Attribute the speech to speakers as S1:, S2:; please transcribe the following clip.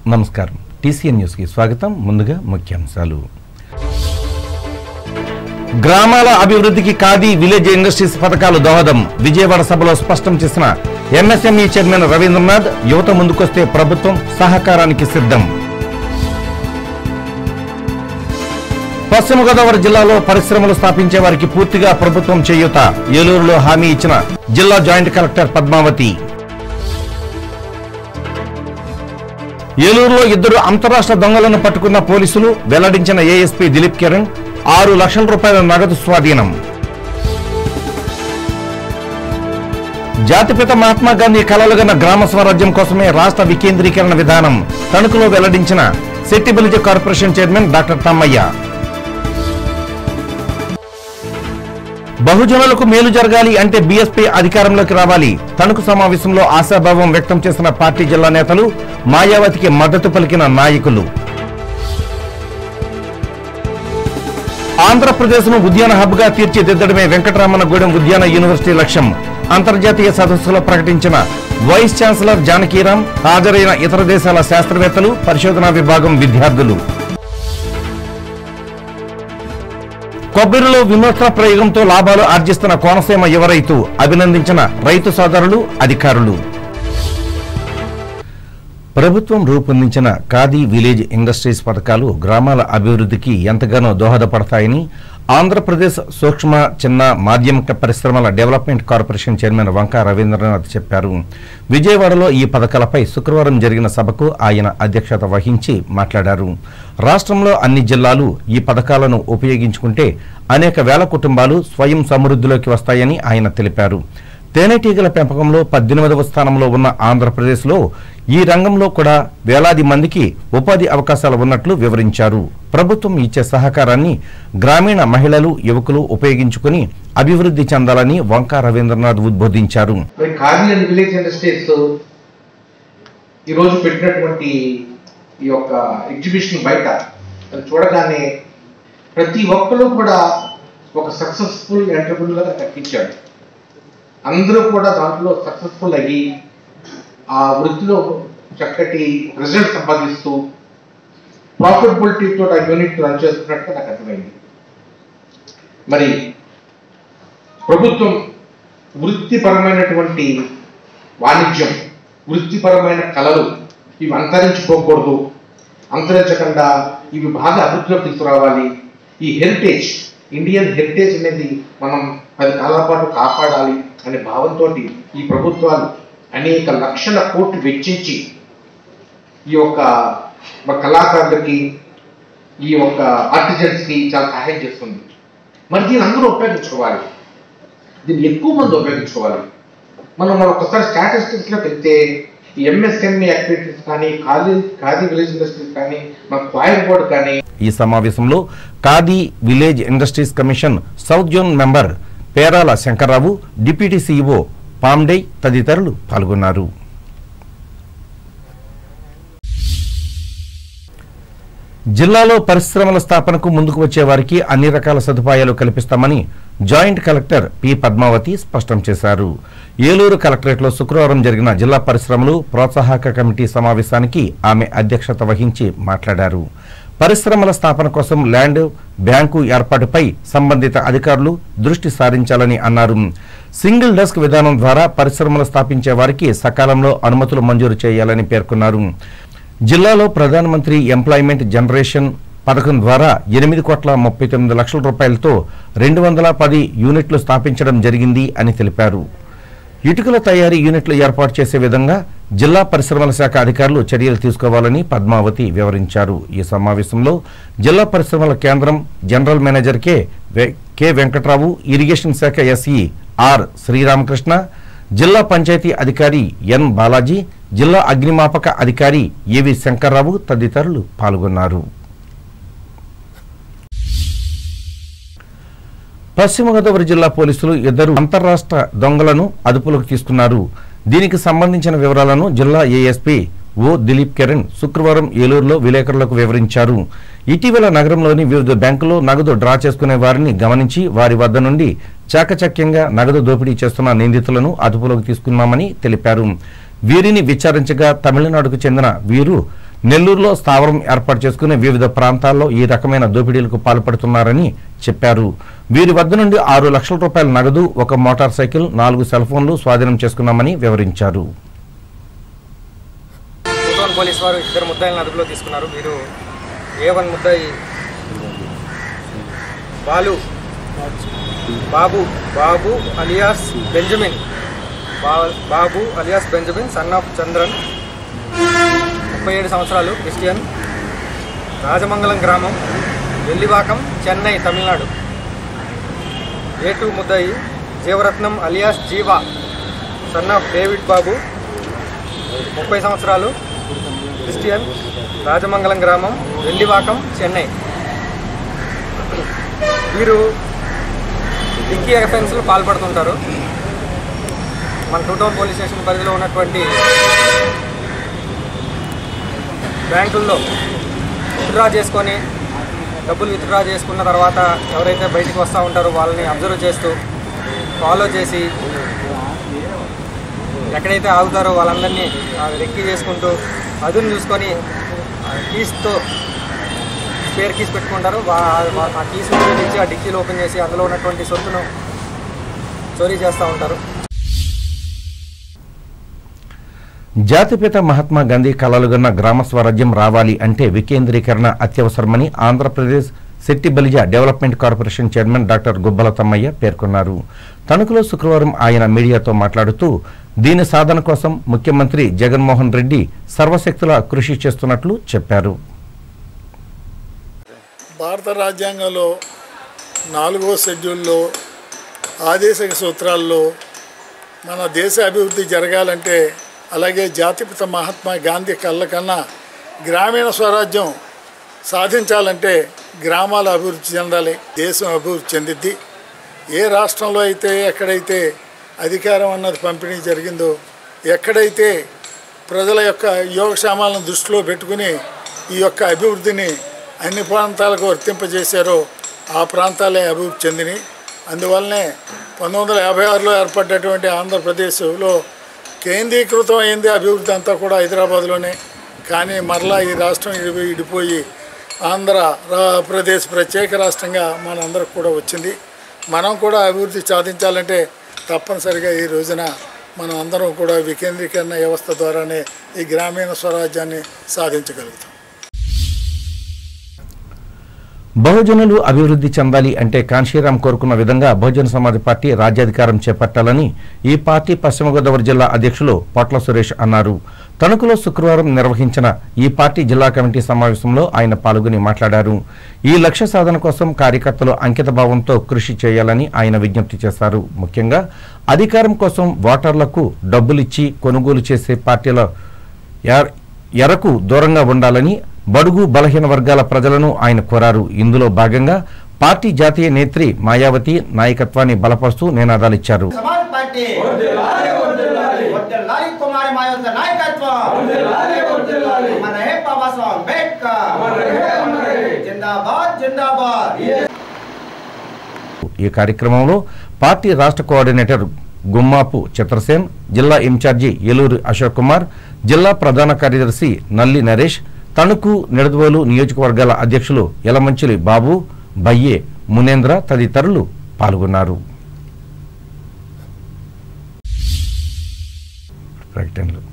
S1: నమస్కారం టీసీఎన్ న్యూస్కి స్వాగతం ముందుగా ముఖ్యాంశాలు గ్రామాల అభివృద్ధికి ఖాదీ విలేజ్ ఇండస్ట్రీస్ పథకాలు దోహదం విజయవాడ సభలో స్పష్టం చేసిన ఎంఎస్ఎంఈ చైర్మన్ రవీంద్రనాథ్ యువత ముందుకొస్తే ప్రభుత్వం సహకారానికి సిద్ధం పశ్చిమ గోదావరి జిల్లాలో పరిశ్రమలు స్థాపించే వారికి పూర్తిగా ప్రభుత్వం చేయూత ఏలూరులో హామీ ఇచ్చిన జిల్లా జాయింట్ కలెక్టర్ పద్మావతి ఏలూరులో ఇద్దరు అంతరాష్ట్ర దొంగలను పట్టుకున్న పోలీసులు వెల్లడించిన ఏఎస్పీ దిలీప్ కిరణ్ ఆరు లక్షల రూపాయల నగదు స్వాధీనం జాతిపిత మహాత్మా గాంధీ కలలుగన్న గ్రామ స్వరాజ్యం కోసమే రాష్ట్ర వికేంద్రీకరణ విధానం తణుకులో వెల్లడించిన సెట్టిబిలిటీ కార్పొరేషన్ చైర్మన్ డాక్టర్ తమ్మయ్య బహుజనులకు మేలు జరగాలి అంటే బీఎస్పీ అధికారంలోకి రావాలి తణుకు సమావేశంలో ఆశాభావం వ్యక్తం చేసిన పార్టీ జిల్లా నేతలు మాయావతికి మద్దతు పలికిన నాయకులు ఆంధ్రప్రదేశ్ను ఉద్యాన హబ్గా తీర్చిదిద్దడమే వెంకటరామన్నగూడెం ఉద్యాన యూనివర్సిటీ లక్ష్యం అంతర్జాతీయ సదస్సులో ప్రకటించిన వైస్ ఛాన్సలర్ జానకీరాం హాజరైన ఇతర దేశాల శాస్త్రవేత్తలు పరిశోధనా విభాగం విద్యార్థులు కొబ్బరిలో వినూత్న ప్రయోగంతో లాభాలు ఆర్జిస్తున్న కోనసీమ యువ రైతు అభినందించిన రైతు సోదరులు అధికారులు ప్రభుత్వం రూపొందించిన ఖాదీ విలేజ్ ఇండస్ట్రీస్ పథకాలు గ్రామాల అభివృద్ధికి ఎంతగానో దోహదపడతాయని ఆంధ్రప్రదేశ్ సూక్ష్మ చిన్న మాధ్యమిక పరిశ్రమల development corporation chairman Vanka Ravindranath చెప్పారు విజయవాడలో ఈ పథకాలపై శుక్రవారం జరిగిన సభకు ఆయన అధ్యక్షత వహించి మాట్లాడారు రాష్ట్రంలో అన్ని జిల్లాలు ఈ పథకాలను ఉపయోగించుకుంటే అనేక వేల కుటుంబాలు స్వయం సమృద్ధిలోకి వస్తాయని ఆయన తెలిపారు తేనెటీగల పెంపకంలో పద్దెనిమిదవ స్థానంలో ఉన్న ఆంధ్రప్రదేశ్లో ఈ రంగంలో కూడా వేలాది మందికి ఉపాధి అవకాశాలు ఉన్నట్లు వివరించారు ప్రభుత్వం ఇచ్చే సహకారాన్ని గ్రామీణ మహిళలు యువకులు ఉపయోగించుకుని అభివృద్ధి చెందాలని వంకా రవీంద్రనాథ్ ఉద్బోధించారు
S2: మరి ఖాదీ అండ్ విలేజ్ ఇండస్ట్రీస్ ఈరోజు పెట్టినటువంటి ఈ యొక్క ఎగ్జిబిషన్ బయట అది చూడగానే ప్రతి ఒక్కరు కూడా ఒక సక్సెస్ఫుల్ ఎంటర్ప్రినర్గా కనిపించాడు అందరూ కూడా దాంట్లో సక్సెస్ఫుల్ అయ్యి ఆ వృత్తిలో చక్కటి రిజల్ట్ సంపాదిస్తూ ప్రాఫిటబిలిటీతో ఆ యూనిట్ రన్ చేస్తున్నట్టుగా నాకు అర్థమైంది మరి ప్రభుత్వం వృత్తిపరమైనటువంటి వాణిజ్యం వృత్తిపరమైన కళలు ఇవి అంతరించిపోకూడదు అంతరించకుండా ఇవి బాగా అభివృద్ధిలోకి తీసుకురావాలి ఈ హెరిటేజ్ ఇండియన్ హెరిటేజ్ అనేది మనం పది కాలాల పాటు కాపాడాలి అనే భావంతో ఈ ప్రభుత్వాలు అనేక లక్షల కోట్లు వెచ్చించి ఈ యొక్క మన కళాకారులకి ఈ యొక్క ఆర్టిజన్స్కి చాలా సహాయం చేస్తుంది మరి దీన్ని అందరూ ఉపయోగించుకోవాలి దీన్ని ఎక్కువ మంది ఉపయోగించుకోవాలి మనం మనం ఒకసారి స్టాటిస్టిక్స్లోకి వెళ్తే ఈ ఎంఎస్ఎంఈ యాక్టివిటీస్ కానీ ఖాళీ ఖాదీ విలేజ్ ఇండస్ట్రీస్ కానీ మన క్వాయిర్ బోర్డ్ కానీ
S1: ఈ సమావేశంలో Khadi village industries commission south zone member Perala Shankarrao deputy CEO Pamde తదితరులు పాల్గొన్నారు జిల్లాలో పరిశ్రమల స్థాపనకు ముందుకు వచ్చే వారికి అన్ని రకాల సదుపాయాలు కల్పిస్తామని జాయింట్ కలెక్టర్ పి పద్మావతి స్పష్టం చేశారు ఏలూరు కలెక్టరేట్లో శుక్రవారం జరిగిన జిల్లా పరిశ్రమలు ప్రోత్సాహక కమిటీ సమావేశానికి ఆమె అధ్యక్షత వహించి మాట్లాడారు పరిశ్రమల స్థాపన కోసం ల్యాండ్ బ్యాంకు ఏర్పాటుపై సంబంధిత అధికారులు దృష్టి సారించాలని అన్నారు సింగిల్ డెస్క్ విధానం ద్వారా పరిశ్రమలు స్థాపించే వారికి సకాలంలో అనుమతులు మంజూరు చేయాలని పేర్కొన్నారు జిల్లాలో ప్రధానమంత్రి ఎంప్లాయ్మెంట్ జనరేషన్ పథకం ద్వారా ఎనిమిది కోట్ల ముప్పై తొమ్మిది లక్షల రూపాయలతో రెండు వందల పది యూనిట్లు స్థాపించడం జరిగింది అని తెలిపారు ఇటుకల తయారీ యూనిట్లు ఏర్పాటు చేసే విధంగా జిల్లా పరిశ్రమల శాఖ అధికారులు చర్యలు తీసుకోవాలని పద్మావతి వివరించారు ఈ సమావేశంలో జిల్లా పరిశ్రమల కేంద్రం జనరల్ మేనేజర్ కె వె- కె వెంకట్రావు ఇరిగేషన్ శాఖ ఎస్ఈ ఆర్ శ్రీరామకృష్ణ జిల్లా పంచాయతీ అధికారి ఎన్ బాలాజీ జిల్లా అగ్నిమాపక అధికారి ఏవి శంకర్రావు తదితరులు పాల్గొన్నారు పశ్చిమ గోదావరి జిల్లా పోలీసులు ఇద్దరు అంతర్రాష్ట్ర దొంగలను అదుపులోకి తీసుకున్నారు దీనికి సంబంధించిన వివరాలను జిల్లా ఏఎస్పీ ఓ దిలీప్ కిరణ్ శుక్రవారం ఏలూరులో విలేకరులకు వివరించారు ఇటీవల నగరంలోని వివిధ బ్యాంకుల్లో నగదు డ్రా చేసుకునే వారిని గమనించి వారి వద్ద నుండి చాకచక్యంగా నగదు దోపిడీ చేస్తున్న నిందితులను అదుపులోకి తీసుకున్నామని తెలిపారు వీరిని విచారించగా తమిళనాడుకు చెందిన వీరు నెల్లూరులో స్థావరం ఏర్పాటు చేసుకుని వివిధ ప్రాంతాల్లో ఈ రకమైన దోపిడీలకు పాల్పడుతున్నారని చెప్పారు వీరి వద్ద నుండి ఆరు లక్షల రూపాయల నగదు ఒక మోటార్ సైకిల్ నాలుగు సెల్ ఫోన్లు స్వాధీనం చేసుకున్నామని వివరించారు
S3: టూటౌన్ పోలీస్ వారు ఇద్దరు ముద్దాయిలను అదుపులో తీసుకున్నారు వీరు ఏ వన్ ముద్దాయి బాలు బాబు బాబు అలియాస్ బెంజమిన్ బా- Babu alias Benjamin son of Chandran ముప్పై ఏడు సంవత్సరాలు క్రిస్టియన్ రాజమంగళం గ్రామం వెల్లివాకం చెన్నై తమిళనాడు ఏ టూ ముద్దాయి Jeevaratnam alias Jeeva son of David Babu ముప్పై సంవత్సరాలు క్రిస్టియన్ రాజమంగళం గ్రామం వెల్లివాకం చెన్నై వీరు డిక్కీ అఫెన్స్లు పాల్పడుతుంటారు మన టూ టౌన్ పోలీస్ స్టేషన్ పరిధిలో ఉన్నటువంటి బ్యాంకుల్లో విత్డ్రా చేసుకొని డబ్బులు విత్డ్రా చేసుకున్న తర్వాత ఎవరైతే బయటికి వస్తూ ఉంటారో వాళ్ళని అబ్జర్వ్ చేస్తూ ఫాలో చేసి ఎక్కడైతే ఆగుతారో వాళ్ళందరినీ ఆ, రెక్కి చేసుకుంటూ అదును చూసుకొని ఆ, కీస్తో స్పేర్ కీస్ పెట్టుకుంటారు వా- వా- ఆ కీస్ ఉపయోగించి ఆ డిక్కీలు ఓపెన్ చేసి అందులో ఉన్నటువంటి సొత్తును చోరీ చేస్తూ ఉంటారు
S1: జాతిపిత మహాత్మా గాంధీ కలలుగన్న గ్రామ స్వరాజ్యం రావాలి అంటే వికేంద్రీకరణ అత్యవసరమని Andhra Pradesh Setti Balija development corporation chairman doctor Gubbala Tammayya పేర్కొన్నారు తణుకులో శుక్రవారం ఆయన మీడియాతో మాట్లాడుతూ దీని సాధన కోసం ముఖ్యమంత్రి జగన్మోహన్ రెడ్డి సర్వశక్తులా కృషి చేస్తున్నట్లు చెప్పారు
S4: భారత రాజ్యాంగంలో నాలుగవ షెడ్యూల్లో ఆదేశక సూత్రాల్లో మన దేశ అభివృద్ధి జరగాలంటే అలాగే జాతిపిత మహాత్మా గాంధీ కళ్ళ కన్నా గ్రామీణ స్వరాజ్యం సాధించాలంటే గ్రామాల అభివృద్ధి చెందాలి దేశం అభివృద్ధి చెందిద్ది ఏ రాష్ట్రంలో అయితే ఎక్కడైతే అధికారం అన్నది పంపిణీ జరిగిందో ఎక్కడైతే ప్రజల యొక్క యోగక్షేమాలను దృష్టిలో పెట్టుకుని ఈ యొక్క అభివృద్ధిని అన్ని ప్రాంతాలకు వర్తింపజేశారో ఆ ప్రాంతాలే అభివృద్ధి చెందినాయి అందువల్లనే పంతొమ్మిది వందల యాభై ఆరులో ఏర్పడ్డటువంటి ఆంధ్రప్రదేశ్లో కేంద్రీకృతం అయింది అభివృద్ధి అంతా కూడా హైదరాబాద్లోనే కానీ మరలా ఈ రాష్ట్రం ఇడి ఇడిపోయి ఆంధ్ర రా- ప్రదేశ్ ప్రత్యేక రాష్ట్రంగా మనందరికి కూడా వచ్చింది మనం కూడా అభివృద్ధి సాధించాలంటే తప్పనిసరిగా ఈ రోజున మనం అందరం కూడా వికేంద్రీకరణ వ్యవస్థ ద్వారానే ఈ గ్రామీణ స్వరాజ్యాన్ని సాధించగలుగుతాం
S1: బహుజనులు అభివృద్ధి చెందాలి అంటే కాన్షీరాం కోరుకున్న విధంగా బహుజన సమాజ్ పార్టీ రాజ్యాధికారం చేపట్టాలని ఈ పార్టీ పశ్చిమ గోదావరి జిల్లా అధ్యక్షులు పొట్ల సురేష్ అన్నారు తణుకులో శుక్రవారం నిర్వహించిన ఈ పార్టీ జిల్లా కమిటీ సమావేశంలో ఆయన పాల్గొని మాట్లాడారు ఈ లక్ష్య సాధన కోసం కార్యకర్తలు అంకిత భావంతో కృషి చేయాలని ఆయన విజ్ఞప్తి చేశారు ముఖ్యంగా అధికారం కోసం ఓటర్లకు డబ్బులిచ్చి కొనుగోలు చేసే పార్టీల ఎర- ఎరకు దూరంగా ఉండాలని బడుగు బలహీన వర్గాల ప్రజలను ఆయన కోరారు ఇందులో భాగంగా పార్టీ జాతీయ నేత్రి మాయావతి నాయకత్వాన్ని బలపరుస్తూ నినాదాలిచ్చారు
S5: సమాజ్ పార్టీ వర్ధిల్లాలి కుమారి మాయోత నాయకత్వం మన హే బాబాసాహెబ్ అంబేద్కర్ జిందాబాద్ జిందాబాద్
S1: ఈ కార్యక్రమంలో పార్టీ రాష్ట్ర కోఆర్డినేటర్ గుమ్మాపు చిత్రసేన్ జిల్లా ఇన్ఛార్జి ఏలూరు అశోక్ కుమార్ జిల్లా ప్రధాన కార్యదర్శి నల్లి నరేష్ తణుకు నిడదవోలు నియోజకవర్గాల అధ్యక్షులు యలమంచిలి బాబు బయ్యే మునేంద్ర తదితరులు పాల్గొన్నారు ప్రకటనలు